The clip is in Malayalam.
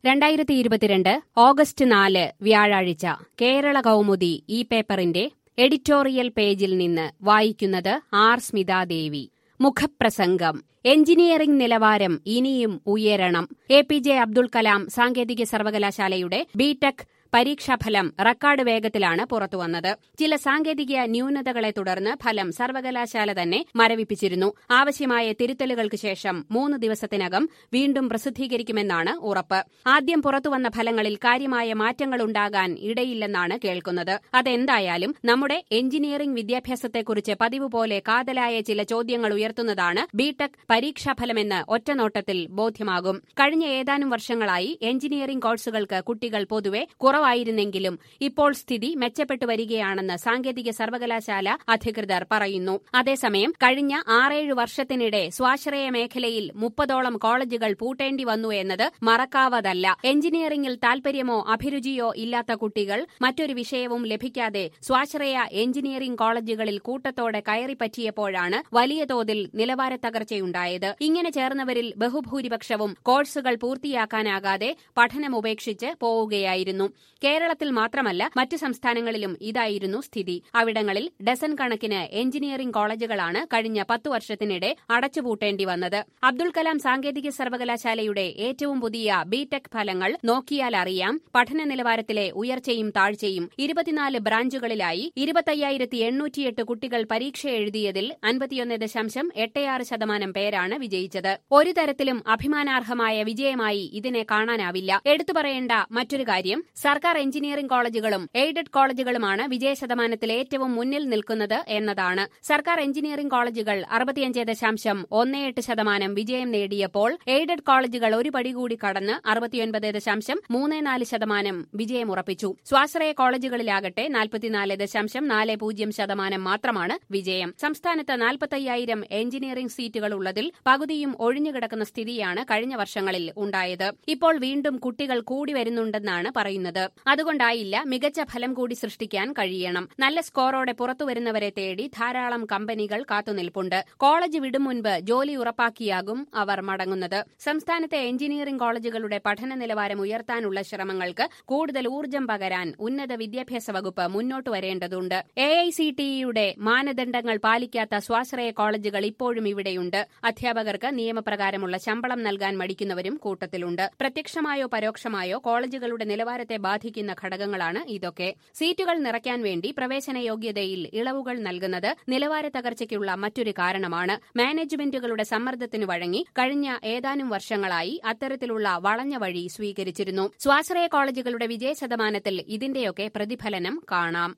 രണ്ടായിരത്തി ഇരുപത്തിരണ്ട് ഓഗസ്റ്റ് നാല് വ്യാഴാഴ്ച കേരള കൗമുദി ഈ പേപ്പറിന്റെ എഡിറ്റോറിയൽ പേജിൽ നിന്ന് വായിക്കുന്നത് ആർ സ്മിതാദേവി മുഖപ്രസംഗം എഞ്ചിനീയറിംഗ് നിലവാരം ഇനിയും ഉയരണം A P J Abdul Kalam സാങ്കേതിക സർവകലാശാലയുടെ ബിടെക് പരീക്ഷാഫലം റെക്കോർഡ് വേഗത്തിലാണ് പുറത്തുവന്നത് ചില സാങ്കേതിക ന്യൂനതകളെ തുടർന്ന് ഫലം സർവകലാശാല തന്നെ മരവിപ്പിച്ചിരുന്നു ആവശ്യമായ തിരുത്തലുകൾക്ക് ശേഷം മൂന്ന് ദിവസത്തിനകം വീണ്ടും പ്രസിദ്ധീകരിക്കുമെന്നാണ് ഉറപ്പ് ആദ്യം പുറത്തുവന്ന ഫലങ്ങളിൽ കാര്യമായ മാറ്റങ്ങളുണ്ടാകാൻ ഇടയില്ലെന്നാണ് കേൾക്കുന്നത് അതെന്തായാലും നമ്മുടെ എഞ്ചിനീയറിംഗ് വിദ്യാഭ്യാസത്തെക്കുറിച്ച് പതിവ് പോലെ കാതലായ ചില ചോദ്യങ്ങൾ ഉയർത്തുന്നതാണ് ബിടെക് പരീക്ഷാഫലമെന്ന് ഒറ്റനോട്ടത്തിൽ ബോധ്യമാകും കഴിഞ്ഞ ഏതാനും വർഷങ്ങളായി എഞ്ചിനീയറിംഗ് കോഴ്സുകൾക്ക് കുട്ടികൾ പൊതുവെ കുറവായിരുന്നെങ്കിലും ഇപ്പോൾ സ്ഥിതി മെച്ചപ്പെട്ടു വരികയാണെന്ന് സാങ്കേതിക സർവകലാശാല അധികൃതർ പറയുന്നു അതേസമയം കഴിഞ്ഞ ആറേഴ് വർഷത്തിനിടെ സ്വാശ്രയ മേഖലയിൽ മുപ്പതോളം കോളേജുകൾ പൂട്ടേണ്ടി വന്നു എന്നത് മറക്കാവതല്ല എഞ്ചിനീയറിംഗിൽ താൽപര്യമോ അഭിരുചിയോ ഇല്ലാത്ത കുട്ടികൾ മറ്റൊരു വിഷയവും ലഭിക്കാതെ സ്വാശ്രയ എഞ്ചിനീയറിംഗ് കോളേജുകളിൽ കൂട്ടത്തോടെ കയറിപ്പറ്റിയപ്പോഴാണ് വലിയ തോതിൽ നിലവാര തകർച്ചയുണ്ടായത് ഇങ്ങനെ ചേർന്നവരിൽ ബഹുഭൂരിപക്ഷവും കോഴ്സുകൾ പൂർത്തിയാക്കാനാകാതെ പഠനമുപേക്ഷിച്ച് പോവുകയായിരുന്നു കേരളത്തിൽ മാത്രമല്ല മറ്റ് സംസ്ഥാനങ്ങളിലും ഇതായിരുന്നു സ്ഥിതി അവിടങ്ങളിൽ ഡസൻ കണക്കിന് എഞ്ചിനീയറിംഗ് കോളേജുകളാണ് കഴിഞ്ഞ പത്തു വർഷത്തിനിടെ അടച്ചുപൂട്ടേണ്ടി വന്നത് അബ്ദുൾ കലാം സാങ്കേതിക സർവകലാശാലയുടെ ഏറ്റവും പുതിയ ബിടെക് ഫലങ്ങൾ നോക്കിയാൽ അറിയാം പഠന നിലവാരത്തിലെ ഉയർച്ചയും താഴ്ചയും ഇരുപത്തിനാല് ബ്രാഞ്ചുകളിലായി ഇരുപത്തയ്യായിരത്തി എണ്ണൂറ്റിയെട്ട് കുട്ടികൾ പരീക്ഷ എഴുതിയതിൽ അൻപത്തിയൊന്ന് ദശാംശം എട്ടയാറ് ശതമാനം പേരാണ് വിജയിച്ചത് ഒരു തരത്തിലും അഭിമാനാർഹമായ വിജയമായി ഇതിനെ കാണാനാവില്ല എടുത്തു പറയേണ്ട മറ്റൊരു കാര്യം സർക്കാർ എഞ്ചിനീയറിംഗ് കോളേജുകളും എയ്ഡഡ് കോളേജുകളുമാണ് വിജയശതമാനത്തിൽ ഏറ്റവും മുന്നിൽ നിൽക്കുന്നത് എന്നതാണ് സർക്കാർ എഞ്ചിനീയറിംഗ് കോളേജുകൾ അറുപത്തിയഞ്ച് ദശാംശം ഒന്ന് എട്ട് ശതമാനം വിജയം നേടിയപ്പോൾ എയ്ഡഡ് കോളേജുകൾ ഒരു പടി കൂടി കടന്ന് അറുപത്തിയൊൻപത് ദശാംശം മൂന്ന് നാല് ശതമാനം വിജയമുറപ്പിച്ചു സ്വാശ്രയ കോളേജുകളിലാകട്ടെ നാൽപ്പത്തിനാല് ദശാംശം നാല് പൂജ്യം ശതമാനം മാത്രമാണ് വിജയം സംസ്ഥാനത്ത് നാൽപ്പത്തയ്യായിരം എഞ്ചിനീയറിംഗ് സീറ്റുകൾ ഉള്ളതിൽ പകുതിയും ഒഴിഞ്ഞുകിടക്കുന്ന സ്ഥിതിയാണ് കഴിഞ്ഞ വർഷങ്ങളിൽ ഉണ്ടായത് ഇപ്പോൾ വീണ്ടും കുട്ടികൾ കൂടി വരുന്നുണ്ടെന്നാണ് പറയുന്നത് അതുകൊണ്ടായില്ല മികച്ച ഫലം കൂടി സൃഷ്ടിക്കാൻ കഴിയണം നല്ല സ്കോറോടെ പുറത്തുവരുന്നവരെ തേടി ധാരാളം കമ്പനികൾ കാത്തുനിൽപ്പുണ്ട് കോളേജ് വിടും മുൻപ് ജോലി ഉറപ്പാക്കിയാകും അവർ മടങ്ങുന്നത് സംസ്ഥാനത്തെ എഞ്ചിനീയറിംഗ് കോളേജുകളുടെ പഠന നിലവാരം ഉയർത്താനുള്ള ശ്രമങ്ങൾക്ക് കൂടുതൽ ഊർജ്ജം പകരാൻ ഉന്നത വിദ്യാഭ്യാസ വകുപ്പ് മുന്നോട്ട് വരേണ്ടതുണ്ട് എ ഐ സി ടിയുടെ മാനദണ്ഡങ്ങൾ പാലിക്കാത്ത സ്വാശ്രയ കോളേജുകൾ ഇപ്പോഴും ഇവിടെയുണ്ട് അധ്യാപകർക്ക് നിയമപ്രകാരമുള്ള ശമ്പളം നൽകാൻ മടിക്കുന്നവരും കൂട്ടത്തിലുണ്ട് പ്രത്യക്ഷമായോ പരോക്ഷമായോ കോളേജുകളുടെ നിലവാരത്തെ ബാധിക്കുന്ന ഘടകങ്ങളാണ് ഇതൊക്കെ സീറ്റുകൾ നിറയ്ക്കാൻ വേണ്ടി പ്രവേശന യോഗ്യതയിൽ ഇളവുകൾ നൽകുന്നത് നിലവാര തകർച്ചയ്ക്കുള്ള മറ്റൊരു കാരണമാണ് മാനേജ്മെന്റുകളുടെ സമ്മർദ്ദത്തിനു വഴങ്ങി കഴിഞ്ഞ ഏതാനും വർഷങ്ങളായി അത്തരത്തിലുള്ള വളഞ്ഞ വഴി സ്വീകരിച്ചിരുന്നു സ്വാശ്രയ കോളേജുകളുടെ വിജയശതമാനത്തിൽ ഇതിന്റെയൊക്കെ പ്രതിഫലനം കാണാം